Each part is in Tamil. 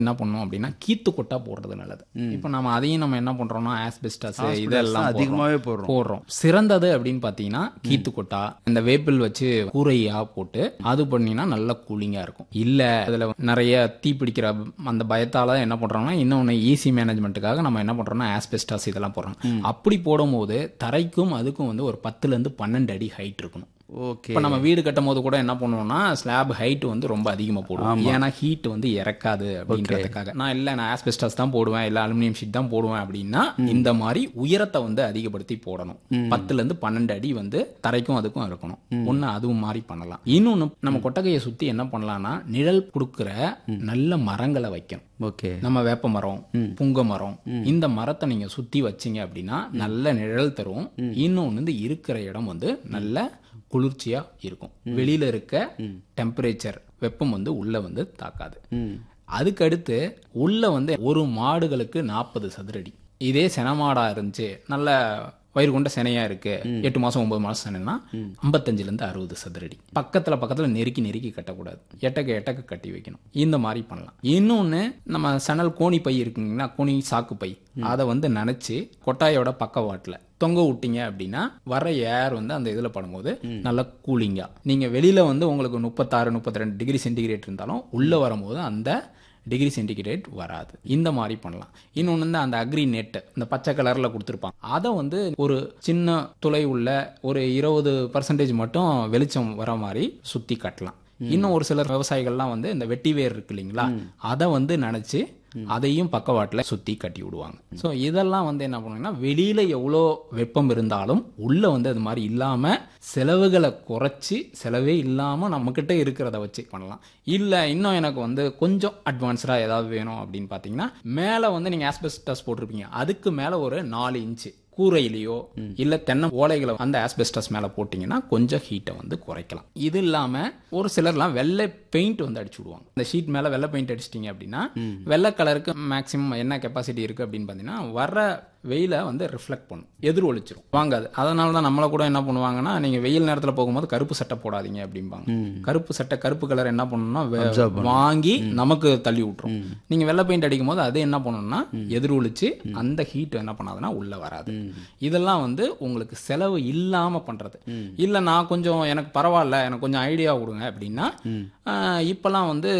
என்ன பண்ணணும் அப்படின்னா கீத்து கொட்டா போடுறது நல்லது இப்போ நம்ம அதையும் நம்ம என்ன பண்றோம்னா ஆஸ்பெஸ்டாஸ் Asbestos இதெல்லாம் தான் அதிகமாவே போடுறோம். போடுறோம் சிறந்தது அப்படின்னு பார்த்தீங்கன்னா கீத்து கொட்டா இந்த வேப்பில் வச்சு கூரையா போட்டு அது பண்ணினா நல்ல கூலிங்கா இருக்கும் இல்ல அதுல நிறைய தீ பிடிக்கிற அந்த பயத்தால என்ன பண்றோம்னா இன்னொன்னு ஈஸி மேனேஜ்மெண்ட்டுக்காக நம்ம என்ன பண்றோம்னா ஆஸ்பெஸ்டாஸ் இதெல்லாம் போடுறோம் அப்படி போடும்போது தரைக்கும் அதுக்கும் வந்து ஒரு பத்துல இருந்து பன்னெண்டு அடி ஹைட் இருக்கணும் ஓகே இப்போ நம்ம வீடு கட்டும் போது கூட என்ன பண்ணுவோம்னா ஸ்லாப் ஹைட் வந்து ரொம்ப அதிகமாக போடுவோம் ஏன்னா ஹீட் வந்து இறக்காது அப்படின்றதுக்காக நான் இல்லை நான் ஆஸ்பெஸ்டாஸ் தான் போடுவேன் இல்லை அலுமினியம் ஷீட் தான் போடுவேன் அப்படின்னா இந்த மாதிரி உயரத்தை வந்து அதிகப்படுத்தி போடணும் பத்துல இருந்து பன்னெண்டு அடி வந்து தரைக்கும் அதுக்கும் இருக்கணும் ஒன்று அதுவும் மாதிரி பண்ணலாம் இன்னொன்று நம்ம கொட்டகையை சுற்றி என்ன பண்ணலாம்னா நிழல் கொடுக்குற நல்ல மரங்களை வைக்கணும் ஓகே நம்ம வேப்ப மரம் புங்க மரம் இந்த மரத்தை நீங்க சுத்தி வச்சீங்க அப்படின்னா நல்ல நிழல் தரும் இன்னொன்னு வந்து இருக்கிற இடம் வந்து நல்ல குளிர்ச்சியா இருக்கும் வெளியில இருக்க டெம்பரேச்சர் வெப்பம் வந்து உள்ள வந்து தாக்காது அதுக்கு அடுத்து உள்ள வந்து ஒரு மாடுகளுக்கு நாற்பது சதுரடி இதே செனமாடா இருந்துச்சு நல்ல வயிறு கொண்ட சினையா இருக்கு எட்டு மாசம் ஒன்பது மாசம் சினைனா ஐம்பத்தஞ்சுல இருந்து அறுபது சதுரடி பக்கத்துல பக்கத்துல நெருக்கி நெருக்கி கட்டக்கூடாது எட்டக்க எட்டக்க கட்டி வைக்கணும் இந்த மாதிரி பண்ணலாம் இன்னொன்னு நம்ம சணல் கோணி பை இருக்குங்கன்னா கோணி சாக்கு பை அதை வந்து நனைச்சு கொட்டாயோட பக்கவாட்டுல தொங்க விட்டீங்க அப்படின்னா வர ஏர் வந்து அந்த இதுல படும்போது நல்லா கூலிங்கா நீங்க வெளியில வந்து உங்களுக்கு முப்பத்தாறு முப்பத்தி ரெண்டு டிகிரி சென்டிகிரேட் இருந்தாலும் உள்ள வரும்போது அந்த டிகிரி சென்டிகிரேட் வராது இந்த மாதிரி பண்ணலாம் இன்னொன்று வந்து அந்த அக்ரி நெட் இந்த பச்சை கலரில் கொடுத்துருப்பாங்க அதை வந்து ஒரு சின்ன துளை உள்ள ஒரு இருபது பர்சன்டேஜ் மட்டும் வெளிச்சம் வர மாதிரி சுற்றி கட்டலாம் இன்னும் ஒரு சிலர் விவசாயிகள்லாம் வந்து இந்த வெட்டி வேர் இருக்கு இல்லைங்களா அதை வந்து நினச்சி அதையும் பக்கவாட்டில் சுற்றி கட்டி விடுவாங்க ஸோ இதெல்லாம் வந்து என்ன பண்ணுவாங்கன்னா வெளியில் எவ்வளோ வெப்பம் இருந்தாலும் உள்ளே வந்து அது மாதிரி இல்லாமல் செலவுகளை குறைச்சி செலவே இல்லாமல் நம்மக்கிட்ட இருக்கிறத வச்சு பண்ணலாம் இல்லை இன்னும் எனக்கு வந்து கொஞ்சம் அட்வான்ஸ்டாக ஏதாவது வேணும் அப்படின்னு பார்த்தீங்கன்னா மேலே வந்து நீங்கள் ஆஸ்பெஸ்டஸ் போட்டிருப்பீங்க அதுக்கு மேலே ஒரு நாலு இன்ச்சு கூரையிலையோ இல்ல தென்னை ஓலைகளை அந்த ஆஸ்பெஸ்டஸ் மேல போட்டீங்கன்னா கொஞ்சம் ஹீட்டை வந்து குறைக்கலாம் இது இல்லாம ஒரு சிலர்லாம் வெள்ளை பெயிண்ட் வந்து அடிச்சு விடுவாங்க இந்த ஷீட் மேல வெள்ளை பெயிண்ட் அடிச்சிட்டீங்க அப்படின்னா வெள்ளை கலருக்கு மேக்ஸிமம் என்ன கெப்பாசிட்டி இருக்கு அப்படின்னு பார்த்தீங்கன்னா வர்ற வெயில வந்து ரிஃப்ளெக்ட் பண்ணும் எதிர் ஒளிச்சிரும் வாங்காது அதனால தான் நம்மள கூட என்ன பண்ணுவாங்கன்னா நீங்க வெயில் நேரத்துல போகும்போது கருப்பு சட்டை போடாதீங்க அப்படிம்பாங்க கருப்பு சட்டை கருப்பு கலர் என்ன பண்ணணும்னா வே- வாங்கி நமக்கு தள்ளி விட்டுரும் நீங்க வெள்ளை பெயிண்ட் அடிக்கும் போது அது என்ன பண்ணணும்னா எதிர் ஒளிச்சு அந்த ஹீட் என்ன பண்ணாதுன்னா உள்ள வராது இதெல்லாம் வந்து உங்களுக்கு செலவு இல்லாம பண்றது இல்ல நான் கொஞ்சம் எனக்கு பரவாயில்ல எனக்கு கொஞ்சம் ஐடியா கொடுங்க அப்படின்னா ஆஹ், இப்பெல்லாம் வந்து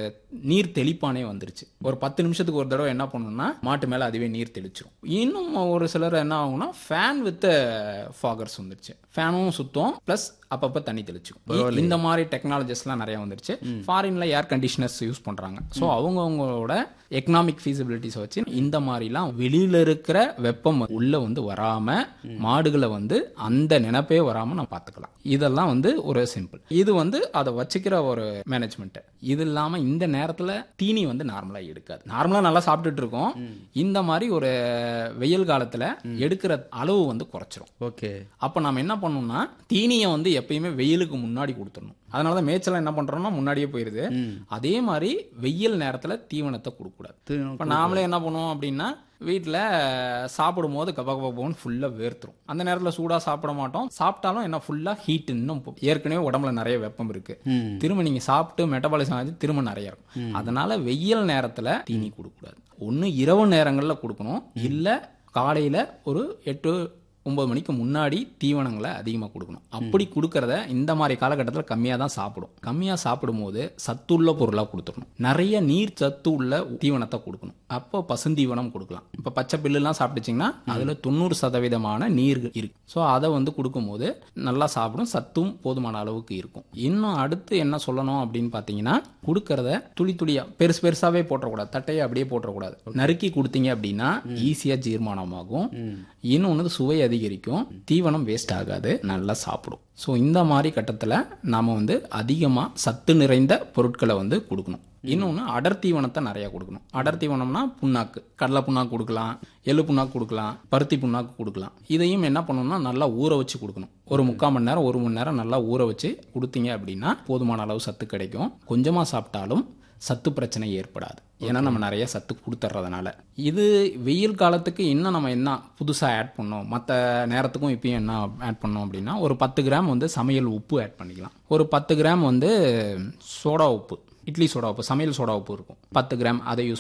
நீர் தெளிப்பானே வந்துருச்சு ஒரு பத்து நிமிஷத்துக்கு ஒரு தடவை என்ன பண்ணணும்னா மாட்டு மேல அதுவே நீர் தெளிச்சிரும் இன்னும் ஒரு சிலர் என்ன ஆகும்னா ஃபேன் வித் ஃபாகர்ஸ் வந்துருச்சு ஃபேனும் சுத்தம் ப்ளஸ் அப்பப்போ தண்ணி தெளிச்சுக்கும் இந்த மாதிரி டெக்னாலஜிஸ்லாம் நிறைய வந்துருச்சு ஃபாரின்ல ஏர் கண்டிஷனர்ஸ் யூஸ் பண்றாங்க ஸோ அவங்கவுங்களோட எக்கனாமிக் ஃபீசிபிலிட்டிஸ் வச்சு இந்த மாதிரிலாம் வெளியில இருக்கிற வெப்பம் உள்ள வந்து வராம மாடுகளை வந்து அந்த நினைப்பே வராம நம்ம பார்த்துக்கலாம் இதெல்லாம் வந்து ஒரு சிம்பிள் இது வந்து அதை வச்சுக்கிற ஒரு மேனேஜ்மெண்ட் இது இல்லாம இந்த நேரத்துல தீனி வந்து நார்மலா எடுக்காது நார்மலா நல்லா சாப்பிட்டுட்டு இருக்கோம் இந்த மாதிரி ஒரு வெயில் காலத்துல எடுக்கிற அளவு வந்து குறைச்சிரும் ஓகே அப்ப நம்ம என்ன பண்ணணும்னா தீனியை வந்து எப்பயுமே வெயிலுக்கு முன்னாடி கொடுத்துடணும் அதனால தான் மேய்ச்சலாம் என்ன பண்றோம்னா முன்னாடியே போயிருது அதே மாதிரி வெயில் நேரத்துல தீவனத்தை கொடுக்கக்கூடாது இப்போ நாமளே என்ன பண்ணுவோம் அப்படின்னா வீட்டில் சாப்பிடும் போது கப கபன்னு ஃபுல்லாக வேர்த்துரும் அந்த நேரத்தில் சூடாக சாப்பிட மாட்டோம் சாப்பிட்டாலும் என்ன ஃபுல்லாக ஹீட் இன்னும் போ- ஏற்கனவே உடம்புல நிறைய வெப்பம் இருக்கு திரும்ப நீங்கள் சாப்பிட்டு மெட்டபாலிசம் ஆச்சு திரும்ப நிறைய இருக்கும் அதனால வெயில் நேரத்தில் தீனி கொடுக்கக்கூடாது ஒன்று இரவு நேரங்களில் கொடுக்கணும் இல்லை காலையில் ஒரு எட்டு ஒன்பது மணிக்கு முன்னாடி தீவனங்களை அதிகமாக கொடுக்கணும் அப்படி கொடுக்கறத இந்த மாதிரி காலகட்டத்தில் கம்மியாக தான் சாப்பிடும் கம்மியாக சாப்பிடும்போது சத்துள்ள பொருளாக கொடுத்துடணும் நிறைய நீர் சத்து உள்ள தீவனத்தை கொடுக்கணும் அப்போ பசுந்தீவனம் கொடுக்கலாம் இப்போ பச்சை பில்லுலாம் சாப்பிட்டுச்சிங்கன்னா அதில் தொண்ணூறு சதவீதமான நீர் இருக்கு ஸோ அதை வந்து கொடுக்கும்போது நல்லா சாப்பிடும் சத்தும் போதுமான அளவுக்கு இருக்கும் இன்னும் அடுத்து என்ன சொல்லணும் அப்படின்னு பார்த்தீங்கன்னா கொடுக்கறத துளி துளியா பெருசு பெருசாவே போட்டுறக்கூடாது தட்டையை அப்படியே போட்டுறக்கூடாது நறுக்கி கொடுத்தீங்க அப்படின்னா ஈஸியா ஜீர்மானமாகும் இன்னொன்று சுவை அதிகரிக்கும் தீவனம் வேஸ்ட் ஆகாது நல்லா சாப்பிடும் ஸோ இந்த மாதிரி கட்டத்தில் நாம வந்து அதிகமாக சத்து நிறைந்த பொருட்களை வந்து கொடுக்கணும் இன்னொன்று அடர் தீவனத்தை நிறையா கொடுக்கணும் அடர் தீவனம்னா புண்ணாக்கு கடலை புண்ணாக்கு கொடுக்கலாம் எள்ளு புண்ணாக்கு கொடுக்கலாம் பருத்தி புண்ணாக்கு கொடுக்கலாம் இதையும் என்ன பண்ணணும்னா நல்லா ஊற வச்சு கொடுக்கணும் ஒரு முக்கால் மணி நேரம் ஒரு மணி நேரம் நல்லா ஊற வச்சு கொடுத்தீங்க அப்படின்னா போதுமான அளவு சத்து கிடைக்கும் கொஞ்சமாக சாப்பிட்டாலும் சத்து பிரச்சனை ஏற்படாது ஏன்னா நம்ம நிறைய சத்து கொடுத்துட்றதுனால இது வெயில் காலத்துக்கு இன்னும் நம்ம என்ன புதுசாக ஆட் பண்ணோம் மற்ற நேரத்துக்கும் இப்பயும் என்ன ஆட் பண்ணோம் அப்படின்னா ஒரு பத்து கிராம் வந்து சமையல் உப்பு ஆட் பண்ணிக்கலாம் ஒரு பத்து கிராம் வந்து சோடா உப்பு இட்லி சோடா உப்பு சமையல் சோடா உப்பு இருக்கும் பத்து கிராம் அதை யூஸ்